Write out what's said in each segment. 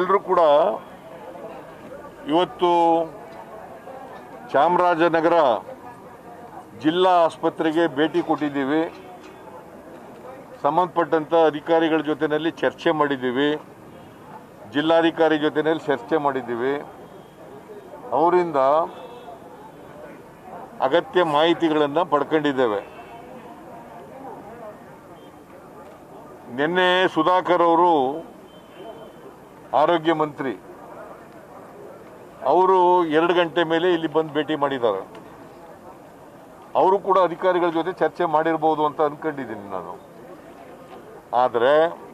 ತಾವೆಲ್ಲರೂ ಕೂಡ ಇವತ್ತು ಚಾಮರಾಜನಗರ ಜಿಲ್ಲಾ ಆಸ್ಪತ್ರೆಗೆ ಭೇಟಿ ಕೊಟ್ಟಿದ್ದೀವಿ ಸಂಬಂಧಪಟ್ಟಂಥ ಅಧಿಕಾರಿಗಳ ಜೊತೆಯಲ್ಲಿ ಚರ್ಚೆ ಮಾಡಿದ್ದೀವಿ ಜಿಲ್ಲಾಧಿಕಾರಿ ಜೊತೆಯಲ್ಲಿ ಚರ್ಚೆ ಮಾಡಿದ್ದೀವಿ ಅವರಿಂದ ಅಗತ್ಯ ಮಾಹಿತಿಗಳನ್ನು ಪಡ್ಕೊಂಡಿದ್ದೇವೆ ನಿನ್ನೆ ಸುಧಾಕರ್ ಅವರು ಆರೋಗ್ಯ ಮಂತ್ರಿ ಅವರು ಎರಡು ಗಂಟೆ ಮೇಲೆ ಇಲ್ಲಿ ಬಂದು ಭೇಟಿ ಮಾಡಿದ್ದಾರೆ ಅವರು ಕೂಡ ಅಧಿಕಾರಿಗಳ ಜೊತೆ ಚರ್ಚೆ ಮಾಡಿರ್ಬೋದು ಅಂತ ಅನ್ಕೊಂಡಿದ್ದೀನಿ ನಾನು ಆದರೆ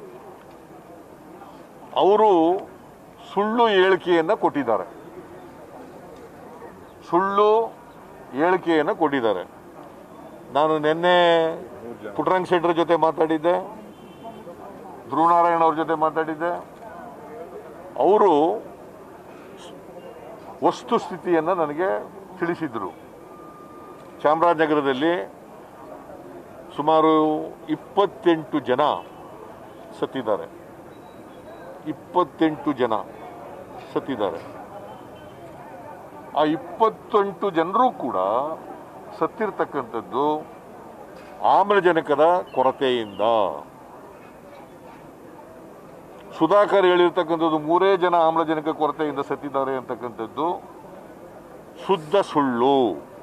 ಅವರು ಸುಳ್ಳು ಹೇಳಿಕೆಯನ್ನು ಕೊಟ್ಟಿದ್ದಾರೆ ಸುಳ್ಳು ಹೇಳಿಕೆಯನ್ನು ಕೊಟ್ಟಿದ್ದಾರೆ ನಾನು ನಿನ್ನೆ ಪುಟ್ಟರಂಗ ಶೆಟ್ಟರ್ ಜೊತೆ ಮಾತಾಡಿದ್ದೆ ಧ್ರುವನಾರಾಯಣ ಅವ್ರ ಜೊತೆ ಮಾತಾಡಿದ್ದೆ ಅವರು ವಸ್ತುಸ್ಥಿತಿಯನ್ನು ನನಗೆ ತಿಳಿಸಿದರು ಚಾಮರಾಜನಗರದಲ್ಲಿ ಸುಮಾರು ಇಪ್ಪತ್ತೆಂಟು ಜನ ಸತ್ತಿದ್ದಾರೆ ಇಪ್ಪತ್ತೆಂಟು ಜನ ಸತ್ತಿದ್ದಾರೆ ಆ ಇಪ್ಪತ್ತೆಂಟು ಜನರು ಕೂಡ ಸತ್ತಿರ್ತಕ್ಕಂಥದ್ದು ಆಮ್ಲಜನಕದ ಕೊರತೆಯಿಂದ ಸುಧಾಕರ್ ಹೇಳಿರ್ತಕ್ಕಂಥದ್ದು ಮೂರೇ ಜನ ಆಮ್ಲಜನಕ ಕೊರತೆಯಿಂದ ಸತ್ತಿದ್ದಾರೆ ಅಂತಕ್ಕಂಥದ್ದು ಶುದ್ಧ ಸುಳ್ಳು